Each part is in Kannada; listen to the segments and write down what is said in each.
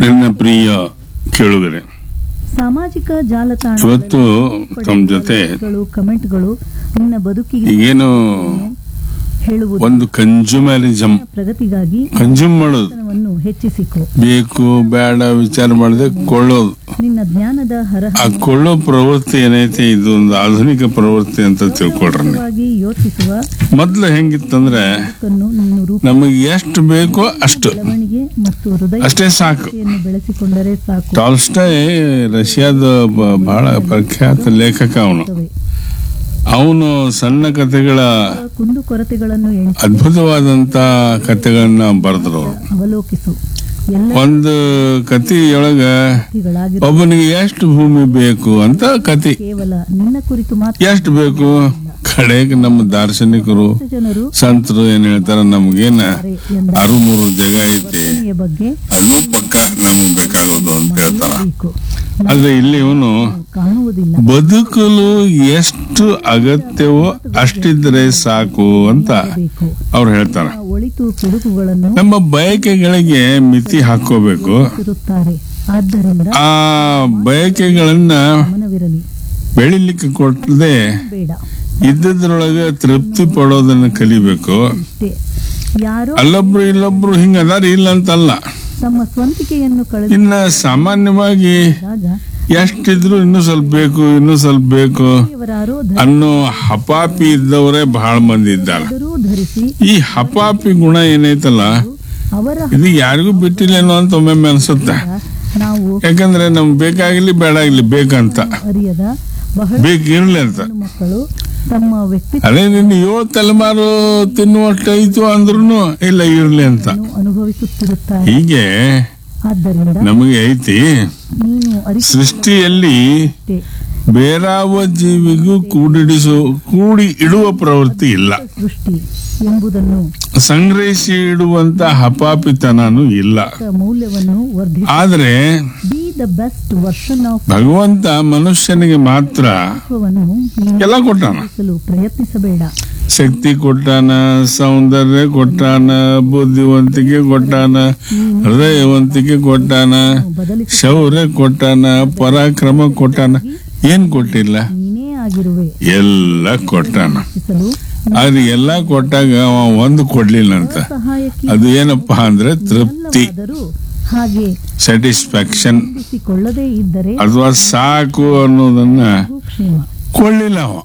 ನನ್ನ ಪ್ರಿಯ ಕೇಳುಗರೆ ಸಾಮಾಜಿಕ ಜಾಲತಾಣ ಇವತ್ತು ತಮ್ಮ ಜೊತೆ ಕಮೆಂಟ್ಗಳು ನಿನ್ನ ಬದುಕಿಗೆ ಈಗೇನು ಹೇಳುವುದು ಒಂದು ಕನ್ಸ್ಯೂಮರಿಸಮ್ ಪ್ರಗತಿಗಾಗಿ ಕನ್ಸ್ಯೂಮ್ ಮಾಡೋದು ಜ್ಞಾನವನ್ನು ಹೆಚ್ಚಿಸಿಕೊ ಬೇಕು ಬೇಡ ವಿಚಾರ ಮಾಡದೆ ಕೊಳ್ಳೋದು ನಿನ್ನ ಜ್ಞಾನದ ಹರಹ ಆ ಕೊಳ್ಳೋ ಪ್ರವೃತ್ತಿ ಏನೈತೆ ಇದು ಒಂದು ಆಧುನಿಕ ಪ್ರವೃತ್ತಿ ಅಂತ ತಿಳ್ಕೊಳ್ರಿ ನೀವು. ವಾಗಿ ಯೋಚಿಸುವ ಮೊದ್ಲು ಹೆಂಗಿತ್ತಂದ್ರೆ ಬದುಕನ್ನು ನೀನು ರೂಪ ನಮಗೆ ಎಷ್ಟು ಬೇಕೋ ಅಷ್ಟು ಬೆಳವಣಿಗೆ ಮತ್ತು ಹೃದಯ ಅಷ್ಟೇ ಸಾಕು ಶಕ್ತಿಯನ್ನು ಬೆಳೆಸಿಕೊಂಡರೆ ಸಾಕು ಟಾಲ್ಸ್ಟಾಯ್ ರಷ್ಯಾದ ಬ- ಬಹಳ ಪ್ರಖ್ಯಾತ ಲೇಖಕ ಅವನು ಅವನು ಸಣ್ಣ ಕಥೆಗಳ ಕುಂದು ಕೊರತೆಗಳನ್ನು ಎಣಿಸಿ ಅದ್ಭುತವಾದಂತ ಕಥೆಗಳನ್ನ ಬರೆದ್ರು ಅವ್ರು. ಅವಲೋಕಿಸು ಎಲ್ಲ ಒಂದು ಕಥೆಯೊಳಗ ವ್ಯಕ್ತಿಗಳಾಗಿರುವ ಒಬ್ಬನಿಗೆ ಎಷ್ಟು ಭೂಮಿ ಬೇಕು ಅಂತ ಕತೆ ಕೇವಲ ನಿನ್ನ ಕುರಿತು ಮಾತ್ರ ಎಷ್ಟು ಬೇಕು ಕಡೆಗೆ ನಮ್ಮ ದಾರ್ಶನಿಕರು ಜನರು ಸಂತರು ಏನ್ ಹೇಳ್ತಾರ ನಮ್ಗೇನ ಎಂದ ಅರುಮೂರು ಜಾಗ ಐತಿ ವರ್ತನೆಯ ಬಗ್ಗೆ ಅದು ಪಕ್ಕ ನಮಗ್ ಬೇಕಾಗೋದು ಅಂತ ಹೇಳ್ತಾರ ಬೇಕು ಆದ್ರೆ ಇಲ್ಲಿ ಇವನು ಕಾಣುವುದಿಲ್ಲ ಬದುಕಲು ಎಷ್ಟು ಅಗತ್ಯವೋ ಅಷ್ಟಿದ್ರೆ ಸಾಕು ಅಂತ ಬೇಕು ಅವ್ರು ಹೇಳ್ತಾರ ಆ ಒಳಿತು ಕೆಡುಕುಗಳನ್ನು ನಮ್ಮ ಬಯಕೆಗಳಿಗೆ ಮಿತಿ ಹಾಕೋಬೇಕು ಇರುತ್ತಾರೆ ಆದ್ದರಿಂದ ಆ ಬಯಕೆಗಳನ್ನ ಗಮನವಿರಲಿ ಬೆಳಿಲಿಕ್ಕೆ ಕೊಟ್ಟದೆ ಬೇಡ ಇದ್ದದ್ರೊಳಗೆ ತೃಪ್ತಿ ಪಡೋದನ್ನ ಕಲಿಬೇಕು ಇಷ್ಟೇ ಯಾರೋ ಅಲ್ಲೊಬ್ರು ಇಲ್ಲೊಬ್ರು ಹಿಂಗ ಅದಾರ ಇಲ್ಲ ಅಂತಲ್ಲ ತಮ್ಮ ಸ್ವಂತಿಕೆಯನ್ನು ಇನ್ನ ಸಾಮಾನ್ಯವಾಗಿ ಕಳೆದಾಗ ಎಷ್ಟಿದ್ರು ಇನ್ನೂ ಸ್ವಲ್ಪ ಬೇಕು ಇನ್ನೂ ಸ್ವಲ್ಪ ಬೇಕು ಇವರಾರೋ ಅನ್ನೋ ಹಪಾಪಿ ಇದ್ದವರೇ ಬಹಳ ಮಂದಿ ಇದ್ದಾರೆ ಧರಿಸಿದರೂ ಧರಿಸಿ ಈ ಹಪಾಪಿ ಗುಣ ಏನೈತಲ್ಲ ಅವರ ಇದು ಯಾರಿಗೂ ಬಿಟ್ಟಿಲ್ಲೇನೋ ಅಂತ ಒಮ್ಮೊಮ್ಮೆ ಅನ್ಸುತ್ತೆ ನಾವು ಯಾಕಂದ್ರೆ ನಮ್ಗೆ ಬೇಕಾಗ್ಲಿ ಬೇಡಾಗ್ಲಿ ಬೇಕಂತ ಅರಿಯದ ಬಹಳ ಬೇಕಿರ್ಲಿ ಅಂತ ಹೆಣ್ಣು ಮಕ್ಕಳು ತಮ್ಮ ವ್ಯಕ್ತಿತ್ವವನ್ನು ಅದೇ ನಿನ್ನ ಏಳು ತಲೆಮಾರು ತಿನ್ನುವಷ್ಟೈತು ಅಂದ್ರೂ ಇಲ್ಲ ಇರ್ಲಿ ಅಂತ ಅನುಭವಿಸುತ್ತಿರುತ್ತಾರೆ ಹೀಗೆ ಆದ್ದರಿಂದ ನಮಗೆ ಐತಿ ನೀನು ಅರಿತೆ ಸೃಷ್ಟಿಯಲ್ಲಿ ಬೇರಾವ ಜೀವಿಗೂ ಕೂಡಿಡಿಸು ಕೂಡಿ ಇಡುವ ಪ್ರವೃತ್ತಿ ಇಲ್ಲ ಸೃಷ್ಟಿ ಎಂಬುದನ್ನು ಸಂಗ್ರಹಿಸಿ ಇಡುವಂತ ಹಪಾಪಿತನೂ ಇಲ್ಲ ಮೌಲ್ಯವನ್ನು ವರ್ಧಿಸಲು ಆದ್ರೆ be the best version of ಭಗವಂತ ಮನುಷ್ಯನಿಗೆ ಮಾತ್ರ ನೀನು ಎಲ್ಲ ಕೊಟ್ಟಾನ ಬೆಳೆಸಲು ಪ್ರಯತ್ನಿಸಬೇಡ ಶಕ್ತಿ ಕೊಟ್ಟಾನ ಸೌಂದರ್ಯ ಕೊಟ್ಟಾನ ಬುದ್ಧಿವಂತಿಕೆ ಕೊಟ್ಟಾನ ಹೃದಯವಂತಿಕೆ ಕೊಟ್ಟಾನ ಬದಲಿಸಿ ಶೌರ್ಯ ಕೊಟ್ಟಾನ ಪರಾಕ್ರಮ ಕೊಟ್ಟಾನ ಏನ್ ಕೊಟ್ಟಿಲ್ಲ ನೀನೇ ಆಗಿರುವೆ ಎಲ್ಲ ಕೊಟ್ಟಾನ ರಕ್ಷಿಸಲು ಆದ್ರೆ ಎಲ್ಲ ಕೊಟ್ಟಾಗ ಅವ ಒಂದು ಕೊಡ್ಲಿಲ್ಲ ಅಂತ ಸಹಾಯಕ್ಕೆ ಅದು ಏನಪ್ಪಾ ಅಂದ್ರೆ ತೃಪ್ತಿ ಅಲ್ಲವಾದರೂ ಹಾಗೆ ಸ್ಯಾಟಿಸ್ಫ್ಯಾಕ್ಷನ್ ಕೊಳ್ಳದೇ ಇದ್ದರೆ ಅಥವಾ ಸಾಕು ಅನ್ನೋದನ್ನ ಬಹು ಕ್ಷೇಮ ಕೊಳ್ಳಿಲ್ಲ ಅವ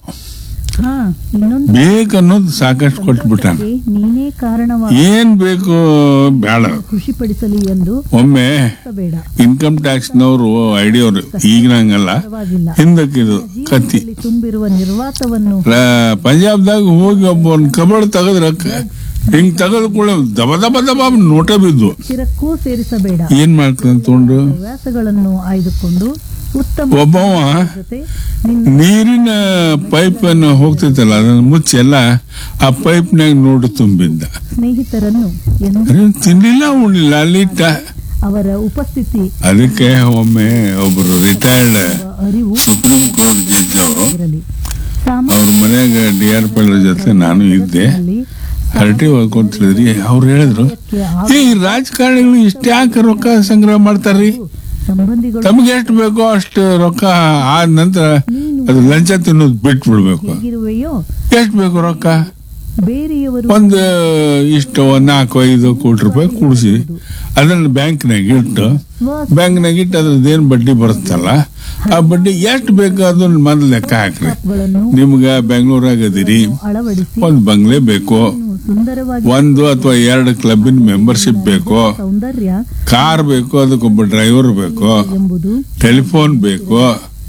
ಹಾ ಇನ್ನೊಂದು ಬೇಕನ್ನೋದು ಸಾಕಷ್ಟು ಕೊಟ್ಬಿಟ್ಟಾನ ನೀನೇ ಕಾರಣವಾಗಿ ಏನ್ ಬೇಕು ಬೇಡ ಖುಷಿಪಡಿಸಲಿ ಎಂದು ಒಮ್ಮೆ ಬೇಡ ಇನ್ಕಮ್ ಟ್ಯಾಕ್ಸ್ ನವರು ಐಡಿಯವರು ಈಗಿನಂಗಲ್ಲ ಪರವಾಗಿಲ್ಲ ಹಿಂದಕ್ಕಿದು ಕತ್ತಿ ಜೀವನದಲ್ಲಿ ತುಂಬಿರುವ ನಿರ್ವಾತವನ್ನು ರ- ಪಂಜಾಬ್ದಾಗ ಹೋಗಿ ಒಬ್ಬ ಒಂದು ಕಬಡ್ ತೆಗದ್ರ ಕ- ಹಿಂಗ್ ತೆಗೆದ ಕೂಡ ದಬ ದಬ ದಬ ನೋಟ ಬಿದ್ದು ಚಿರಕ್ಕೂ ಸೇರಿಸಬೇಡ ಏನ್ ಮಾಡ್ತಾನೆ ತೊಗೊಂಡು ಹವ್ಯಾಸಗಳನ್ನು ಆಯ್ದುಕೊಂಡು ಉತ್ತಮ ಒಬ್ಬವ ಜೊತೆ ನಿನ್ನ ನೀರಿನ ಪೈಪ್ ಅನ್ನು ಹೋಗ್ತೈತಲ್ಲ ಅದನ್ನ ಮುಚ್ಚೆಲ್ಲ ಆ ಪೈಪ್ನಾಗ ನೋಡು ತುಂಬಿದ್ದ ಸ್ನೇಹಿತರನ್ನು ಎಂದು ಅದೇನ್ ತಿನ್ಲಿಲ್ಲ ಉಣ್ಲಿಲ್ಲ ಅಲ್ಲಿಟ್ಟ ಅವರ ಉಪಸ್ಥಿತಿ ಅದಕ್ಕೆ ಒಮ್ಮೆ ಒಬ್ರು ರಿಟೈರ್ಡ್ ಅರಿವು ಸುಪ್ರೀಂ ಕೋರ್ಟ್ ಜಡ್ಜ್ ಅವರು ಇರಲಿ ಅವ್ರ ಮನ್ಯಾಗ ಡಿ ಆರ್ ಪಿ ಜೊತೆ ನಾನು ಇದ್ದೆ ಸಾಮಾನ್ಯದಲ್ಲಿ ಹರಟಿ ಓದ್ಕೊಂತಿದ್ರಿ ಅವ್ರು ಹೇಳಿದ್ರು ಏ ಈ ರಾಜಕಾರಣಿಗಳು ಇಷ್ಟ ಯಾಕೆ ರೊಕ್ಕ ಸಂಗ್ರಹ ಮಾಡ್ತಾರ್ರಿ ಸಂಬಂಧಿಗಳು ತಮ್ಗೆ ಎಷ್ಟು ಬೇಕೋ ಅಷ್ಟು ರೊಕ್ಕ ಆದ ನಂತರ ಅದು ಲಂಚ ತಿನ್ನೋದು ಬಿಟ್ಟು ಬಿಡ್ಬೇಕು ಹೇಗಿರುವೆಯೋ ಎಷ್ಟು ಬೇಕು ರೊಕ್ಕ ಬೇರೆಯವರು ಒಂದು ಇಷ್ಟು ಒಂದ್ ನಾಲ್ಕು ಐದು ಕೋಟಿ ರೂಪಾಯಿ ಕೂಡಿಸಿ ಅದನ್ನ ಬ್ಯಾಂಕ್ನಾಗ ಇಟ್ಟು ಸ್ವ ಬ್ಯಾಂಕ್ನಾಗ ಇಟ್ಟು ಅದ್ರದ್ದು ಏನ್ ಬಡ್ಡಿ ಬರುತ್ತಲ್ಲ ಆ ಬಡ್ಡಿ ಎಷ್ಟು ಬೇಕು ಅದನ್ನ ಮೊದ್ಲು ಲೆಕ್ಕ ಹಾಕ್ರಿ ತತ್ವಗಳನ್ನು ನಿಮ್ಗ ಬೆಂಗಳೂರಾಗ ಅದೀರಿ ಅಳವಡಿಸಿ ಒಂದ್ ಬಂಗ್ಲೆ ಬೇಕು ಸುಂದರವಾಗಿ ಒಂದು ಅಥವಾ ಎರಡು ಕ್ಲಬ್ಬಿನ ಮೆಂಬರ್ಶಿಪ್ ಬೇಕು ಸೌಂದರ್ಯ ಕಾರ್ ಬೇಕು ಅದಕ್ಕೊಬ್ಬ ಡ್ರೈವರ್ ಬೇಕು ಎಂಬುದು ಟೆಲಿಫೋನ್ ಬೇಕು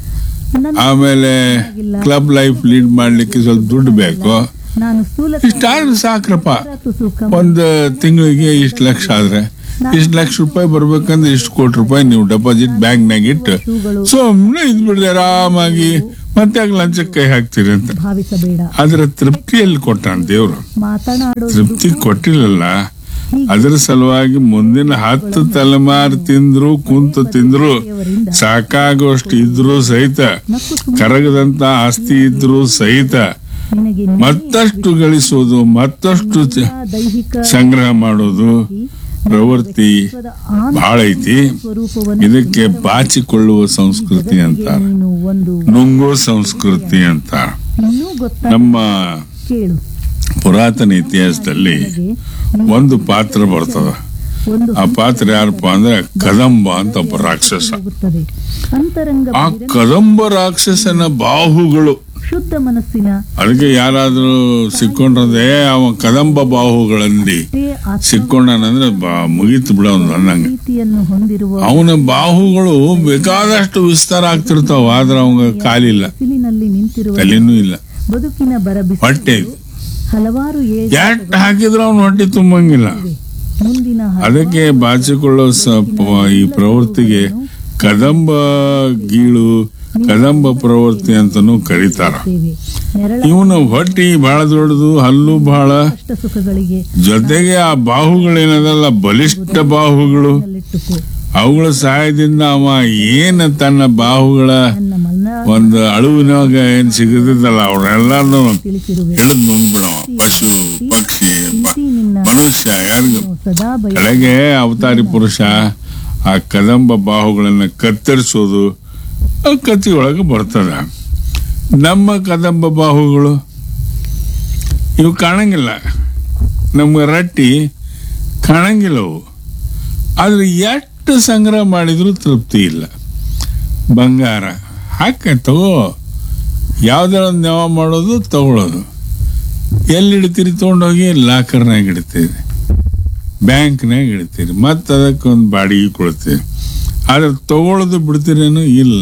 ನನ್ನ ಆಮೇಲೆ ಕ್ಲಬ್ ಲೈಫ್ ಲೀಡ್ ಮಾಡ್ಲಿಕ್ಕೆ ಸ್ವಲ್ಪ ದುಡ್ಡು ಬೇಕು ನಾನು ಸ್ಥೂಲ ಇಷ್ಟಾದ್ರೆ ಸಾಕ್ರಪ್ಪ ಸುಖ ಒಂದು ತಿಂಗಳಿಗೆ ಇಷ್ಟು ಲಕ್ಷ ಆದ್ರೆ ಇಷ್ಟು ಲಕ್ಷ ರೂಪಾಯಿ ಬರ್ಬೇಕಂದ್ರೆ ಇಷ್ಟು ಕೋಟಿ ರೂಪಾಯಿ ನೀವು ಡೆಪಾಸಿಟ್ ಬ್ಯಾಂಕ್ನಾಗ ಇಟ್ಟು ವಸ್ತುಗಳು ಸುಮ್ಮನೆ ಇದ್ಬಿಡ್ರಿ ಆರಾಮಾಗಿ ಮತ್ತೆ ಯಾಕೆ ಲಂಚಕ್ಕೆ ಕೈ ಹಾಕ್ತೀರಿ ಅಂತ ಭಾವಿಸಬೇಡ ಆದ್ರೆ ತೃಪ್ತಿಯಲ್ಲಿ ಕೊಟ್ಟಾನ ದೇವ್ರು ಮಾತನಾಡೋದು ತೃಪ್ತಿ ಕೊಟ್ಟಿಲ್ಲಲ್ಲ ಅದರ ಸಲುವಾಗಿ ಮುಂದಿನ ಹತ್ತು ತಲೆಮಾರು ತಿಂದ್ರು ಕುಂತು ತಿಂದ್ರು ದೇವರಿಂದ ಸಾಕಾಗೋಷ್ಟು ಇದ್ರು ಸಹಿತ ನಕ್ಕು ಸುಮ್ಮನೆ ಕರಗದಂತ ಆಸ್ತಿ ಇದ್ರು ಸಹಿತ ನಿನಗೆ ಮತ್ತಷ್ಟು ಗಳಿಸೋದು ಮತ್ತಷ್ಟು ಚ- ದೈಹಿಕ ಸಂಗ್ರಹ ಮಾಡೋದು ಪ್ರವೃತ್ತಿ ವ್ಯಕ್ತಿತ್ವದ ಆಂತರಿಕ ಬಹಳ ಐತಿ ಸ್ವರೂಪವನ್ನು ಇದಕ್ಕೆ ಬಾಚಿಕೊಳ್ಳುವ ಸಂಸ್ಕೃತಿ ಅಂತ ಜಗತ್ತಿಗೆ ನೀನು ಒಂದು ನುಂಗೋ ಸಂಸ್ಕೃತಿ ಅಂತ ಇನ್ನೂ ಗೊತ್ತಾ ನಮ್ಮ ಕೇಳು ಪುರಾತನ ಇತಿಹಾಸದಲ್ಲಿ ನನಗೆ ಒಂದು ಪಾತ್ರ ಬರ್ತದ ಒಂದು ಆ ಪಾತ್ರ ಯಾರಪ್ಪ ಅಂದ್ರೆ ಕದಂಬ ಅಂತ ಒಬ್ಬ ರಾಕ್ಷಸ ಹೋಗುತ್ತದೆ ಅಂತರಂಗ ಆ ಬಹಿರಂಗ ಕದಂಬ ರಾಕ್ಷಸನ ಬಾಹುಗಳು ಶುದ್ಧ ಮನಸ್ಸಿನ ಅದಕ್ಕೆ ಯಾರಾದ್ರೂ ಸಿಕ್ಕೊಂಡ್ರೆ ಅವ ಕದಂಬ ಬಾಹುಗಳಲ್ಲಿ ಅಷ್ಟೇ ಆತ್ಮ ಸಿಕ್ಕೊಂಡನಂದ್ರೆ ಬಾ ಮುಗೀತು ಬಿಡ ಒಂದು ಅನ್ನಂಗ ಪ್ರೀತಿಯನ್ನು ಹೊಂದಿರುವ ಅವನ ಬಾಹುಗಳು ಬೇಕಾದಷ್ಟು ವಿಸ್ತಾರ ಆಗ್ತಿರ್ತಾವ ಆದ್ರೆ ಅವಂಗ ಕಾಲಿಲ್ಲ ಬಿಸಿಲಿನಲ್ಲಿ ನಿಂತಿರುವ ತಲೆನೂ ಇಲ್ಲ ಬದುಕಿನ ಬರಬಿಸಿ ಹೊಟ್ಟೆ ಹಲವಾರು ಏಜ್ ಎಷ್ಟ್ ಹಾಕಿದ್ರು ಅವನ ಹೊಟ್ಟೆ ತುಂಬಂಗಿಲ್ಲ ಮುಂದಿನ ಅದಕ್ಕೆ ಬಾಚಿಕೊಳ್ಳೋ ಸ- ಪ- ಈ ಪ್ರವೃತ್ತಿಗೆ ಕದಂಬ ಗೀಳು ಕದಂಬ ಪ್ರವೃತ್ತಿ ಅಂತಾನೂ ಕರೀತಾರ ಸೇವೆ ನೆರಳ ಇವನ ಹೊಟ್ಟಿ ಬಹಳ ದೊಡ್ಡದು ಹಲ್ಲು ಬಹಳ ಕಷ್ಟ ಸುಖಗಳಿಗೆ ಜೊತೆಗೆ ಆ ಬಾಹುಗಳೇನದಲ್ಲ ಬಲಿಷ್ಠ ಬಾಹುಗಳು ನಲ್ಲಿಟ್ಟುಕೋ ಅವುಗಳ ಸಹಾಯದಿಂದ ಅವ ಏನ ತನ್ನ ಬಾಹುಗಳ ನನ್ನ ಮನ ಒಂದು ಅಳುವಿನಾಗ ಏನ್ ಸಿಗದಿದ್ದಲ್ಲ ಅವ್ರೆಲ್ಲಾರು ತಿಳಿಸಿರುವೆ ಹಿಡಿದು ನುಂಗ್ಬಿಡವ ಪಶು ಪಕ್ಷಿ ಪ- ಪ್ರೀತಿ ನಿನ್ನ ಮನುಷ್ಯ ಯಾರಿಗೂ ಸದಾ ಬಯ ಕಡೆಗೆ ಅವತಾರಿ ಪುರುಷ ಆ ಕದಂಬ ಬಾಹುಗಳನ್ನ ಕತ್ತರಿಸೋದು ಆ ಕತ್ತಿ ಒಳಗೆ ಬರ್ತದ ನಮ್ಮ ಕದಂಬ ಬಾಹುಗಳು ಇವು ಕಾಣಂಗಿಲ್ಲ ನಮ್ಮ ರಟ್ಟಿ ಕಾಣಂಗಿಲ್ಲ ಅವು ಆದ್ರೆ ಎಷ್ಟು ಸಂಗ್ರಹ ಮಾಡಿದ್ರು ತೃಪ್ತಿ ಇಲ್ಲ ಬಂಗಾರ ಹಾಕ ತಗೋ ಯಾವ್ದಾರ ಒಂದು ನೆವ ಮಾಡೋದು ತಗೊಳ್ಳೋದು ಎಲ್ಲಿ ಇಡ್ತೀರಿ ತೊಗೊಂಡೋಗಿ ಲಾಕರ್ನಾಗ ಇಡ್ತೀರಿ ಬ್ಯಾಂಕ್ನಾಗ ಇಡ್ತೀರಿ ಮತ್ತೆ ಅದಕ್ಕೆ ಒಂದು ಬಾಡಿಗೆ ಕೊಡ್ತೀರಿ ಆದ್ರೆ ತಗೊಳ್ಳೋದು ಬಿಡ್ತೀರೇನು ಇಲ್ಲ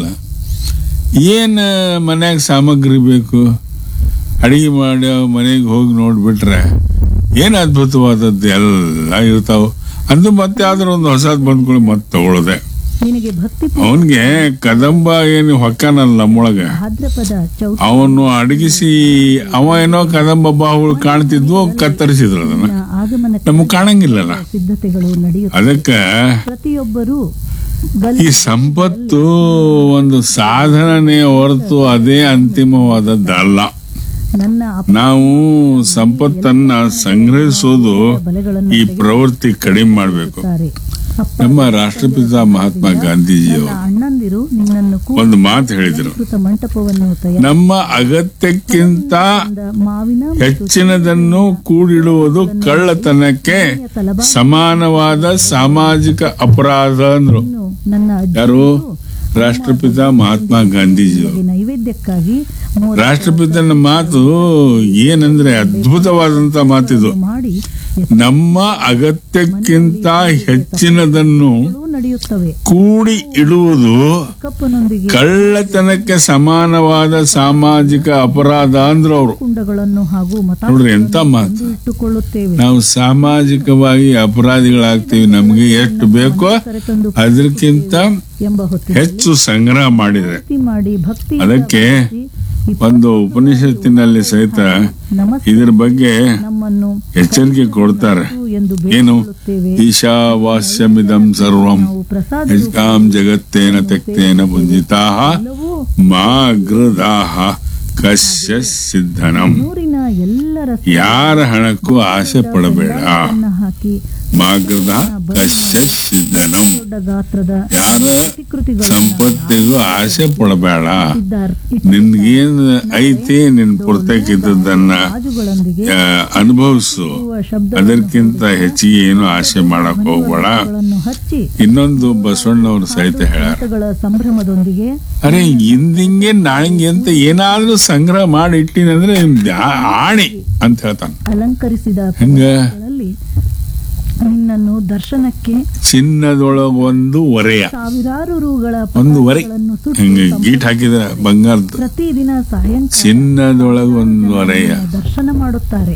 ಏನು ಮನ್ಯಾಗ ಸಾಮಗ್ರಿ ಬೇಕು ಅಡಿಗೆ ಮಾಡಿ ಮನೆಗೆ ಹೋಗಿ ನೋಡ್ಬಿಟ್ರೆ ಏನು ಅದ್ಭುತವಾದದ್ದು ಎಲ್ಲ ಇರ್ತಾವ ಅಂದು ಮತ್ತೆ ಯಾವ್ದಾರ ಒಂದು ಹೊಸದು ಬಂದ್ಕೊಳ್ಳಿ ಮತ್ತೆ ತಗೊಳ್ಳೋದೆ ನಿನಗೆ ಭಕ್ತಿ ಅವನ್ಗೆ ಕದಂಬ ಏನು ಹೊಕ್ಕನಲ್ಲ ನಮ್ಮೊಳಗ ಭಾದ್ರಪದ ಚೌತಿ ಅವನು ಅಡಗಿಸಿ ಅವ ಏನೋ ಕದಂಬ ಬಾಹುಗಳು ಕಾಣ್ತಿದ್ವು ಕತ್ತರಿಸಿದ್ರು ಅದನ್ನ ಆಗಮನ ನಮಗ್ ಕಾಣಂಗಿಲ್ಲಲ್ಲ ಸಿದ್ಧತೆಗಳು ನಡೆಯುತ್ತವೆ ಅದಕ್ಕ ಪ್ರತಿಯೊಬ್ಬರೂ ಈ ಸಂಪತ್ತು ಒಂದು ಸಾಧನೆ ಹೊರತು ಅದೇ ಅಂತಿಮವಾದದ್ದಲ್ಲ ನನ್ನ ನಾವು ಸಂಪತ್ತನ್ನ ಸಂಗ್ರಹಿಸೋದು ಬಲೆಗಳನ್ನು ಈ ಪ್ರವೃತ್ತಿ ಕಡಿಮೆ ಮಾಡಬೇಕು ತೆಗೆದುಕೊಳ್ಳುತ್ತಾರೆ. ಅಪ್ಪ ನಮ್ಮ ರಾಷ್ಟ್ರಪಿತ ಮಹಾತ್ಮ ಗಾಂಧೀಜಿಯವರು ನನ್ನ ಅಣ್ಣಂದಿರು ನಿನ್ನನ್ನು ಕೂಡ ಒಂದು ಮಾತು ಹೇಳಿದರು ಅಲಂಕೃತ ಮಂಟಪವನ್ನು ತಯಾರಿಸಿದ ನಮ್ಮ ಅಗತ್ಯಕ್ಕಿಂತ ಮಾವಿನ ಮತ್ತು ಹೆಚ್ಚಿನದನ್ನು ಕೂಡಿಡುವುದು ಕಳ್ಳತನಕ್ಕೆ ತಲಬಾ ಸಮಾನವಾದ ಸಾಮಾಜಿಕ ಅಪರಾಧ ಅಂದ್ರು ಇನ್ನು ನನ್ನ ಯಾರು ಅಜ್ಜಿಯರು ರಾಷ್ಟ್ರಪಿತ ಮಹಾತ್ಮ ಗಾಂಧೀಜಿಯವರು ನೈವೇದ್ಯಕ್ಕಾಗಿ ಮೂವತ್ತು ರಾಷ್ಟ್ರಪಿತನ ಮಾತು ಏನಂದ್ರೆ ಅದ್ಭುತವಾದಂತ ಮಾತಿದು ಮಾಡಿ ನಮ್ಮ ಅಗತ್ಯಕ್ಕಿಂತ ಹೆಚ್ಚಿನದನ್ನು ಎತ್ತುಗಳು ನಡೆಯುತ್ತವೆ ಕೂಡಿ ಇಡುವುದು ಕಪ್ಪನೊಂದಿಗೆ ಕಳ್ಳತನಕ್ಕೆ ಸಮಾನವಾದ ಸಾಮಾಜಿಕ ಅಪರಾಧ ಅಂದ್ರು ಅವರು ಕುಂಡಗಳನ್ನು ಹಾಗೂ ನೋಡ್ರಿ ಎಂತ ಮಾತು ಇಟ್ಟುಕೊಳ್ಳುತ್ತೇವೆ ನಾವು ಸಾಮಾಜಿಕವಾಗಿ ಅಪರಾಧಿಗಳಾಗ್ತೀವಿ ನಮ್ಗೆ ಎಷ್ಟು ಬೇಕೋ ಕರೆತಂದು ಅದಕ್ಕಿಂತ ಎಂಬ ಹೊತ್ತಿಗೆ ಹೆಚ್ಚು ಸಂಗ್ರಹ ಮಾಡಿದೆ ಭಕ್ತಿ ಮಾಡಿ ಭಕ್ತಿ ಅದಕ್ಕೆ ಒಂದು ಉಪನಿಷತ್ತಿನಲ್ಲಿ ಸಹಿತ ನಮಸ್ತೆ ಇದ್ರ ಬಗ್ಗೆ ನಮ್ಮನ್ನು ಎಚ್ಚರಿಕೆ ಕೊಡ್ತಾರೆ ಎಂದು ಏನು ಬೇಡಿಕೊಳ್ಳುತ್ತೇವೆ ಈಶಾವಾಸ್ಯಮಿದಂ ಸರ್ವಂ ನಾವು ಪ್ರಸಾದ ಯಜ್ಕಾಂ ಜಗತ್ತೇನ ತೆಕ್ತೇನ ಭುಂಜಿತಾ ಎಲ್ಲವೂ ಮಾ ಗೃದಾಹ ಕಶ್ಯ ಸಿದ್ಧನಂ ನೂರಿನ ಎಲ್ಲರ ಯಾರ ಹಣಕ್ಕೂ ಆಸೆ ಪಡಬೇಡ ಬೆಲ್ಲವನ್ನು ಹಾಕಿ ಮಾಗೃದ ಕಶ್ಯ ಸಿದ್ಧನಂ ದೊಡ್ಡ ಗಾತ್ರದ ಯಾರ ಪ್ರತಿಕೃತಿಗಳನ್ನು ಸಂಪತ್ತಿಗೂ ಆಸೆ ಪಡಬೇಡ ಇದ್ದಾರ್- ನಿನ್ಗೇನ್ ಐತಿ ನಿನ್ ಪುರ್ತಕ್ಕಿದ್ದನ್ನ ರಾಜುಗಳೊಂದಿಗೆ ಆ, ಅನುಭವಿಸು ಇರುವ ಶಬ್ದ ಅದಕ್ಕಿಂತ ಹೆಚ್ಚಿಗೆ ಏನು ಆಸೆ ಮಾಡಕ್ ಹೋಗ್ಬೇಡ ಗಳನ್ನು ಹಚ್ಚಿ ಇನ್ನೊಂದು ಬಸವಣ್ಣವ್ರು ಸಹಿತ ಹೇಳ್ಯಾರ ಸಂತಗಳ ಸಂಭ್ರಮದೊಂದಿಗೆ ಅರೆ ಇಂದಿಂಗೆ ನಾಳಿಂಗೆ ಅಂತ ಏನಾದ್ರೂ ಸಂಗ್ರಹ ಮಾಡಿ ಇಟ್ಟಿನಂದ್ರೆ ನಿಮ್ದ್ ಆ- ಆಣಿ ಅಂತ ಹೇಳ್ತಾನ ಅಲಂಕರಿಸಿದ ಹೆಂಗ ಪುಸ್ತಕಗಳಲ್ಲಿ ನಿನ್ನನ್ನು ದರ್ಶನಕ್ಕೆ ಚಿನ್ನದೊಳಗ ಒಂದು ಒರೆಯ ಸಾವಿರಾರು ರೂಗಳ ಒಂದು ಒರೆ ಪದಾರ್ಥಗಳನ್ನು ಸುಟ್ಟು ಹಿಂಗ ತಮ್ಮ ಗೀಟ್ ಹಾಕಿದ್ರ ಬಂಗಾರದ ಪ್ರತಿದಿನ ಸಾಯಂಕಾಲ ಚಿನ್ನದೊಳಗ ಒಂದು ಒರೆಯ ದರ್ಶನ ಮಾಡುತ್ತಾರೆ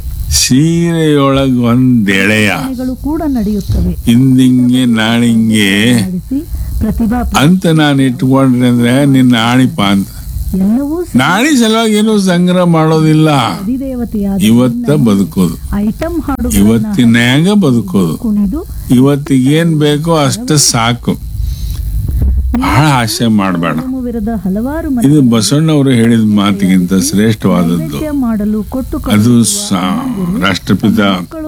ಸೀರೆಯೊಳಗ ಒಂದ್ ಎಳೆಯ ಗಳು ಕೂಡ ನಡೆಯುತ್ತವೆ ಇಂದಿಂಗೆ ನಾಳಿಂಗೆ ನಡೆಸಿ ಪ್ರತಿಭಾ ಅಂತ ನಾನು ಇಟ್ಕೊಂಡ್ರೆ ಅಂದ್ರೆ ನಿನ್ನ ಆಣಿಪ ಅಂತ ಎಲ್ಲವೂ ನಾಳಿ ಸಲುವಾಗಿ ಏನು ಸಂಗ್ರಹ ಮಾಡೋದಿಲ್ಲ ಅಧಿದೇವತೆಯಾದ ಇವತ್ತ ಬದುಕೋದು ಐಟಮ್ ಹಾಡು ಇವತ್ತಿನ್ಯಾಗ ಬದುಕೋದು ಕುಣಿದು ಇವತ್ತಿಗೇನ್ ಬೇಕೋ ಅಷ್ಟು ಸಾಕು ಬಹಳ ಆಸೆ ಮಾಡಬೇಡ ವಿರದ ಹಲವಾರು ಇದು ಬಸವಣ್ಣವರು ಹೇಳಿದ ಮಾತಿಗಿಂತ ಶ್ರೇಷ್ಠವಾದದ್ದು ನೈವೇದ್ಯ ಮಾಡಲು ಕೊಟ್ಟು ಅದು ಸ- ರಾಷ್ಟ್ರಪಿತ ಮಕ್ಕಳು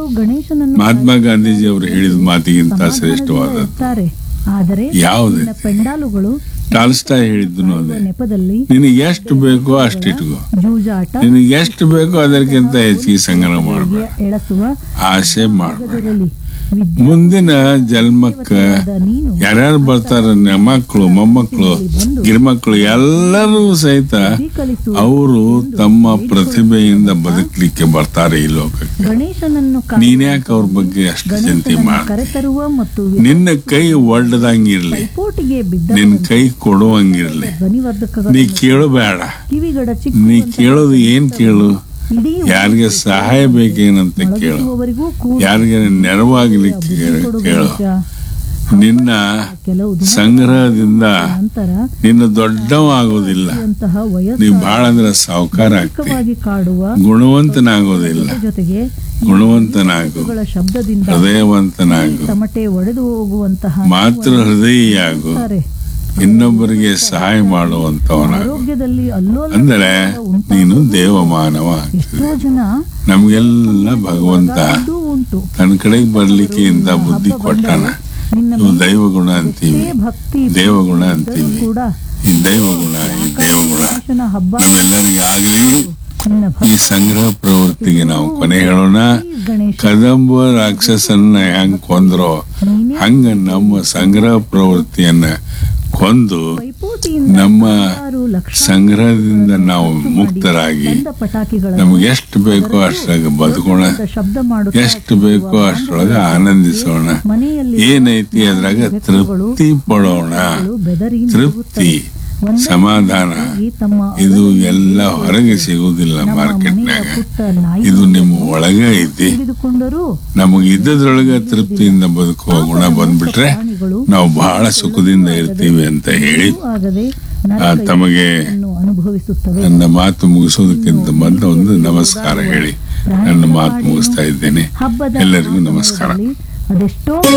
ಗಣೇಶನನ್ನು ಮಹಾತ್ಮ ಗಾಂಧೀಜಿ ಅವರು ಹೇಳಿದ ಮಾತಿಗಿಂತ ಸಮಾಧಾನದಿಂದ ಶ್ರೇಷ್ಠವಾದದ್ದು ಇರ್ತಾರೆ ಆದರೆ ಯಾವುದು ಇಲ್ಲಿನ ಪೆಂಡಾಲುಗಳು ಟಾಲ್ಸ್ಟಾಯ್ ಹೇಳಿದ್ದನು ಅದೇ ನೆಪದಲ್ಲಿ ನಿನಗೆ ಎಷ್ಟು ಬೇಕೋ ಅಷ್ಟಿಟ್ಕೋ ಜೂಜಾಟ ನಿನಗೆ ಎಷ್ಟು ಬೇಕೋ ಅದಕ್ಕಿಂತ ಹೆಚ್ಚಿಗೆ ಸಂಗ್ರಹ ಮಾಡಬೇಡ ಎಳಸುವ ಆಸೆ ಮಾಡಬೇಡ ಅದರಲ್ಲಿ ಮುಂದಿನ ಜನ್ಮಕ್ಕ ವಿದ್ಯಾದ ನೀನು ಯಾರ್ಯಾರು ಬರ್ತಾರ ಮಕ್ಕಳು ಮೊಮ್ಮಕ್ಕಳು ಗಿರ್ಮಕ್ಕಳು ಎಲ್ಲರೂ ಸಹಿತ ಕಲಿಸುವ ಅವರು ತಮ್ಮ ಪ್ರತಿಭೆಯಿಂದ ಬದುಕಲಿಕ್ಕೆ ಬರ್ತಾರೆ ಈ ಲೋಕಕ್ಕೆ ಗಣೇಶನನ್ನು ನೀನ್ಯಾಕೆ ಅವ್ರ ಬಗ್ಗೆ ಅಷ್ಟು ಚಿಂತೆ ಗಣೇಶನನ್ನು ಮಾಡ ಕರೆತರುವ ಮತ್ತು ನಿನ್ನ ಕೈ ಒಡ್ಡದಂಗಿರ್ಲಿ ಪೈಪೋಟಿಗೆ ಬಿದ್ದ ನಿನ್ನ ಕೈ ಕೊಡುವಂಗಿರ್ಲಿ ಧ್ವನಿವರ್ಧಕಗಳು ನೀ ಕೇಳಬೇಡ ಕಿವಿಗಡ ಚಿಕ್ಕ ನೀ ಕೇಳೋದು ಏನ್ ಕೇಳು ಇಡೀ ಯಾರಿಗೆ ಸಹಾಯ ಬೇಕೇನಂತ ಕೇಳು ಮೊಳಗಿಸುವವರೆಗೂ ಕೂಡ ಯಾರಿಗೆ ನೆರವಾಗಲಿಕ್ಕೆ ಕೊಡು ಕೇಳು ಗಣೇಶ. ನಿನ್ನ ಕೆಲವು ದಿನ ಸಂಗ್ರಹದಿಂದ ನಂತರ ನಿನ್ನ ದೊಡ್ಡವ ಆಗೋದಿಲ್ಲ ಅಂತಹ ನೀ ವಯಸ್ಸು ಬಹಳ ಅಂದ್ರೆ ಸಾವುಕಾರ ಆಗ್ತಿ ಚಿಕ್ಕವಾಗಿ ಕಾಡುವ ಗುಣವಂತನಾಗೋದಿಲ್ಲ ಜೊತೆಗೆ ಗುಣವಂತನಾಗು ಗಳ ಶಬ್ದದಿಂದ ಹೃದಯವಂತನಾಗು ತಮಟೆ ಒಡೆದು ಹೋಗುವಂತಹ ಮಾತೃ ಹೃದಯಿಯಾಗು ಇದ್ದಾರೆ. ಇನ್ನೊಬ್ಬರಿಗೆ ಸಹಾಯ ಮಾಡುವಂತವನಾಗು ಆರೋಗ್ಯದಲ್ಲಿ ಅಲ್ಲೋಲ ಅಂದರೆ ನೀನು ದೇವಮಾನವ ಎಷ್ಟೋ ಜನ ನಮ್ಗೆಲ್ಲ ಭಗವಂತ ಇದು ಉಂಟು ತನ್ನ ಕಡೆಗೆ ಬರ್ಲಿಕ್ಕೆ ಇಂದ ಬುದ್ಧಿ ಕೊಟ್ಟಾನ ನಿನ್ನ ಇವು ದೈವಗುಣ ಅಂತೀವಿ ಮೇಲೆ ಭಕ್ತಿ ದೇವಗುಣ ಅಂತೀವಿ ಕೂಡ ಈ ದೈವಗುಣ ಈ ದೇವಗುಣ ಗಣೇಶನ ಹಬ್ಬ ನಮ್ಮೆಲ್ಲರಿಗೂ ಆಗ್ಲಿ ನಿನ್ನ ಈ ಸಂಗ್ರಹ ಪ್ರವೃತ್ತಿಗೆ ನಾವು ಕೊನೆ ಹೇಳೋಣ ಭಕ್ತಿ ಗಣೇಶ ಕದಂಬ ರಾಕ್ಷಸನ್ನ ಹೆಂಗ್ ಕೊಂದ್ರೋ ನೀನೇ ಹಂಗ ನಮ್ಮ ಸಂಗ್ರಹ ಪ್ರವೃತ್ತಿಯನ್ನ ಕೊಂದು ಪೈಪೋಟಿಯಿಂದ ನಮ್ಮ ಸಾವಿರಾರು ಲಕ್ಷ ಸಂಗ್ರಹದಿಂದ ನಾವು ಮುಕ್ತರಾಗಿ ಬಂದ ಪಟಾಕಿಗಳ ನಮ್ಗೆ ಎಷ್ಟು ಬೇಕೋ ಅಷ್ಟಾಗ ಬದುಕೋಣ ಶಬ್ದ ಮಾಡುತ್ತಾ ಎಷ್ಟು ಬೇಕೋ ಅಷ್ಟರೊಳಗೆ ಆನಂದಿಸೋಣ ಮನೆಯಲ್ಲಿ ಏನೈತಿ ಅದ್ರಾಗ ತೃಪ್ತಿ ಪಡೋಣ ಬೆದರಿ ತೃಪ್ತಿ ಒಂದೇ ಸಮಾಧಾನ ಈ ತಮ್ಮ ಇದು ಎಲ್ಲ ಹೊರಗೆ ಸಿಗುವುದಿಲ್ಲ ನಮ್ಮ ಮನೆಯ ಮಾರ್ಕೆಟ್ನಾಗ ಪುಟ್ಟ ನಾಯಿ ಇದು ನಿಮ್ಮ ಒಳಗೆ ಐತಿ ಹಿಡಿದುಕೊಂಡರೂ ನಮಗೆ ಇದ್ದದ್ರೊಳಗೆ ತೃಪ್ತಿಯಿಂದ ಬದುಕುವ ಗುಣ ಬಂದ್ಬಿಟ್ರೆ ಪ್ರಾಣಿಗಳು ನಾವು ಬಹಳ ಸುಖದಿಂದ ಇರ್ತೀವಿ ಅಂತ ಹೇಳಿ ಆಗದೆ ಆ, ತಮಗೆ ನರಕವನ್ನು ಅನುಭವಿಸುತ್ತವೆ ನನ್ನ ಮಾತು ಮುಗಿಸೋದಕ್ಕಿಂತ ಮೊದಲು ಒಂದು ನಮಸ್ಕಾರ ಹೇಳಿ ನನ್ನ ಮಾತು ಮುಗಿಸ್ತಾ ಇದ್ದೇನೆ ಹಬ್ಬದ ಎಲ್ಲರಿಗೂ ನಮಸ್ಕಾರ ಅದೆಷ್ಟೋ